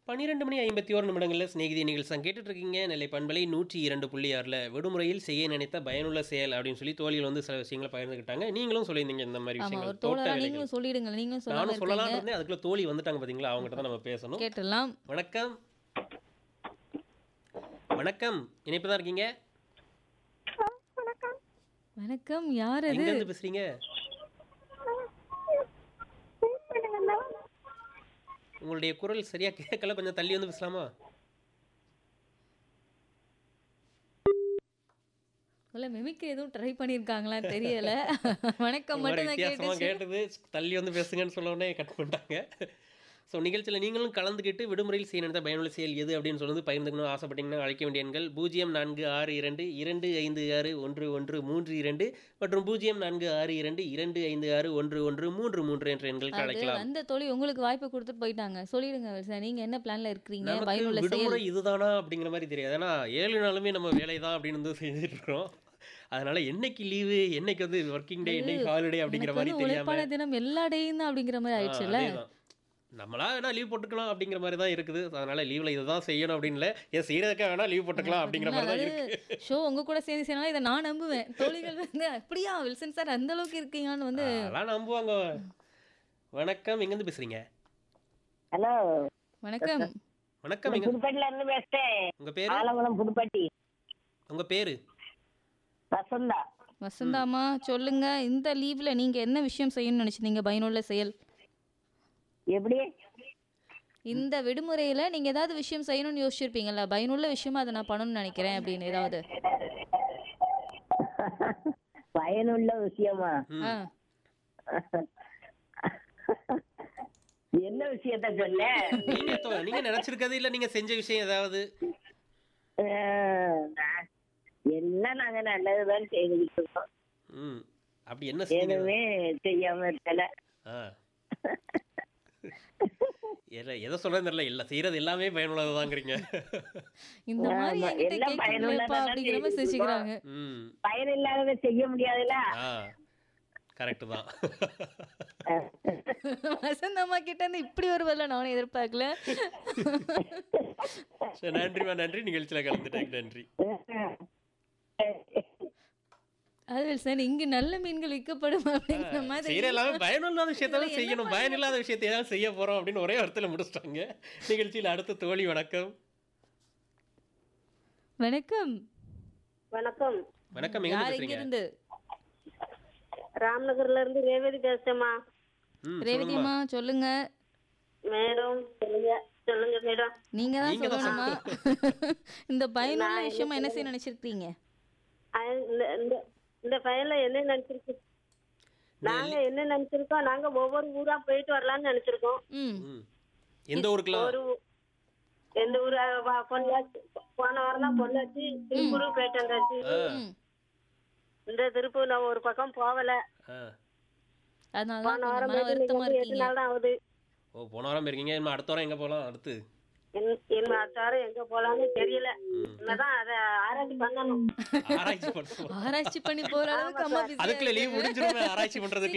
பன்னிரெண்டு மணி ஐம்பத்தி ஓரு நிமிடங்களில் சிநேகிதி நிகழ்ச்சி கேட்டுட்டு இருக்கீங்க நெல்லை பண்பலை நூற்றி இரண்டு புள்ளி ஆறில் விடுமுறையில் செய்ய நினைத்த பயனுள்ள செயல் அப்படின்னு சொல்லி தோழிகள் வந்து சில விஷயங்களை பகிர்ந்துக்கிட்டாங்க நீங்களும் சொல்லியிருந்தீங்க இந்த மாதிரி ஆமா விஷயங்கள் ஒரு தோட்ட தோழரா வேலைகள் நீங்களும் சொல்லிடுங்க நீங்களும் சொல்லாம நானும் சொல்லலாம் இருக்கீங்க இருந்தேன் அதுக்குள்ள தோழி வந்துட்டாங்க பாத்தீங்களா அவங்ககிட்ட தான் நம்ம பேசணும் கேட்டுடலாம் வணக்கம் வணக்கம் இணைப்பு தான் இருக்கீங்க வணக்கம் யார் அது எங்க இருந்து பேசுறீங்க உங்களுடைய குரல் சரியா கேட்கல கொஞ்சம் தள்ளி வந்து பேசலாமா இல்ல மிமிக்ரி எதுவும் ட்ரை பண்ணிருக்காங்களா தெரியல வணக்கம் ஒரு மட்டும் தான் வித்தியாசமா கேட்டுச்சு கேட்டது தள்ளி வந்து பேசுங்கன்னு சொல்ல உடனே கட் பண்ணிட்டாங்க ஸோ நிகழ்ச்சியில் நீங்களும் கலந்துக்கிட்டு விடுமுறையில் செய்ய நினைத்த பயனுள்ள செயல் எது அப்படின்னு சொல்லி பகிர்ந்துக்கணும் ஆசைப்பட்டீங்கன்னா அழைக்க வேண்டிய எண்கள் பூஜ்ஜியம் நான்கு ஆறு இரண்டு இரண்டு ஐந்து ஆறு ஒன்று ஒன்று மூன்று இரண்டு மற்றும் பூஜ்ஜியம் நான்கு ஆறு இரண்டு இரண்டு ஐந்து ஆறு ஒன்று ஒன்று மூன்று மூன்று என்ற எண்களுக்கு அது அழைக்கலாம் அந்த தோழி உங்களுக்கு வாய்ப்பு கொடுத்துட்டு போயிட்டாங்க சொல்லிடுங்க சார் நீங்க என்ன பிளான்ல இருக்கிறீங்க நமக்கு பயனுள்ள செயல் விடுமுறை இதுதானா அப்படிங்கிற மாதிரி தெரியாது ஏன்னா ஏழு நாளுமே நம்ம வேலை தான் அப்படின்னு வந்து செஞ்சுட்டு இருக்கோம் அதனால என்னைக்கு லீவு என்னைக்கு வந்து ஒர்க்கிங் டே என்னைக்கு ஹாலிடே அப்படிங்கிற எனக்கு மாதிரி வந்து தெரியாம உழைப்பான தினம் எல்லா டேயும் தான் அப்படிங்கிற மாதிரி ஆ, ஆயிடுச்சுல்ல அதேதான். நம்மளா வேணா லீவ் போட்டுக்கலாம் அப்படிங்கிற மாதிரி தான் இருக்குது அதனால லீவ்ல இதுதான் செய்யணும் அப்படின்னு இல்லை ஏன் செய்யறதுக்கே வேணா லீவ் போட்டுக்கலாம் அப்படிங்கிற மாதிரி தான் இருக்கு ஷோ உங்க கூட சேர்ந்து செய்யனால இதை நான் நம்புவேன் தோழிகள் வந்து அப்படியா வில்சன் சார் அந்த அளவுக்கு இருக்கீங்கன்னு வந்து அதெல்லாம் நம்புவாங்க வணக்கம் எங்கேருந்து பேசுறீங்க ஹலோ வணக்கம் வணக்கம் எங்க புதுப்பட்டில இருந்து பேசுறேன் உங்க பேரு ஆலங்குளம் புதுப்பட்டி உங்க பேரு வசந்தா வசந்தாமா சொல்லுங்க இந்த லீவ்ல நீங்க என்ன விஷயம் செய்யணும்னு நினைச்சீங்க பயனுள்ள செயல் எப்படி இந்த விடுமுறையில நீங்க ஏதாவது விஷயம் செய்யணும்னு யோசிச்சிருப்பீங்கல்ல பயனுள்ள விஷயமா அதை நான் பண்ணணும்னு நினைக்கிறேன் அப்படின்னு ஏதாவது பயனுள்ள விஷயமா ஆ என்ன விஷயத்த சொல்ல நீங்க தொ- நீங்க நினைச்சிருக்கிறது இல்ல நீங்க செஞ்ச விஷயம் ஏதாவது அஹ், நான் எல்லாம் நாங்க நல்லதுதான் செய்துக்கிட்டு இருக்கோம் ம் அப்படி என்ன செஞ்சீங்க எதுவுமே செய்யாம இருக்கல ஆ எதை எதை சொல்றேன்னு தெரியல இல்ல செய்யறது எல்லாமே பயனுள்ளதுதாங்கிறீங்க இந்த மாதிரி ஆமா, என்கிட்ட எல்லாம் கேட்கலையப்பா பயனுள்ளதா அப்படிங்கிற மாதிரி செய்துட்டு சிரிச்சுக்கிறாங்க ம் பயன் இல்லாததை செய்ய முடியாதுல்ல ஆ கரெக்டு தான் வசந்தம்மா கிட்ட இருந்து இப்படி ஒரு பதில நானும் எதிர்பார்க்கல சரி நன்றிமா நன்றி நிகழ்ச்சியில கலந்துட்டேன் நன்றி அது சார் இங்கு நல்ல மீன்கள் விற்கப்படும் அப்படிங்கிற மாதிரி செய்யற எல்லாமே பயனுள்ளாத விஷயத்தான் என்ன செய்யணும் பயன் இல்லாத விஷயத்தை ஏதாவது செய்ய போறோம் அப்படின்னு ஒரே வார்த்தையில முடிச்சிட்டாங்க நிகழ்ச்சியில் அடுத்த தோழி வணக்கம் வணக்கம் வணக்கம் வணக்கம் எங்க யார் பேசுறீங்க எங்க இருந்து ராம்நகர்ல இருந்து ரேவதி பேசுறேம்மா ம் ரேவதியம்மா சொல்லுங்க மேடம் சொல்லுங்க சொல்லுங்க மேடம் நீங்க தான் நீங்க தான் சொல்லணுமா இந்த பயனுள்ள விஷயமா என்ன செய்ய நினைச்சிருக்கீங்க அஹ் இந்த இந்த- இந்த பையன்ல என்ன நினைச்சிருக்கு நாங்க என்ன நினைச்சிருக்கோம் நாங்க ஒவ்வொரு ஊரா போயிட்டு வரலாம்னு நினைச்சிருக்கோம் ம் ம். எந்த ஊருக்குலாம் ஒரு ஊ- எந்த ஊர் அஹ், வ- பொள்ளாச்சி போன வாரம் தான் பொள்ளாச்சி திருப்பூர் போயிட்டு வந்தாச்சு ம் இந்த திருப்பூர் நான் ஒரு பக்கம் போகல ஆ. அதனால போன தான் வாரம் கொஞ்சம் மன போயிட்டு இன்னைக்கு வருத்தமா வந்து எட்டு இருக்கீங்க நாள் தான் ஆகுது ஓ போன வாரம் இருக்கீங்க இனிமே அடுத்த வாரம் எங்க போலாம் அடுத்து என்- என் அடுத்தாரம் எங்க போலாம்னு தெரியல இன்னதான் அதை ஆராய்ச்சி பண்ணணும் ஆராய்ச்சி பண்ணுவோம் ஆராய்ச்சி பண்ணி போற அளவுக்கு அம்மா busy ஆ அதுக்குள்ள லீவ் முடிஞ்சிருமே ஆராய்ச்சி பண்றதுக்கு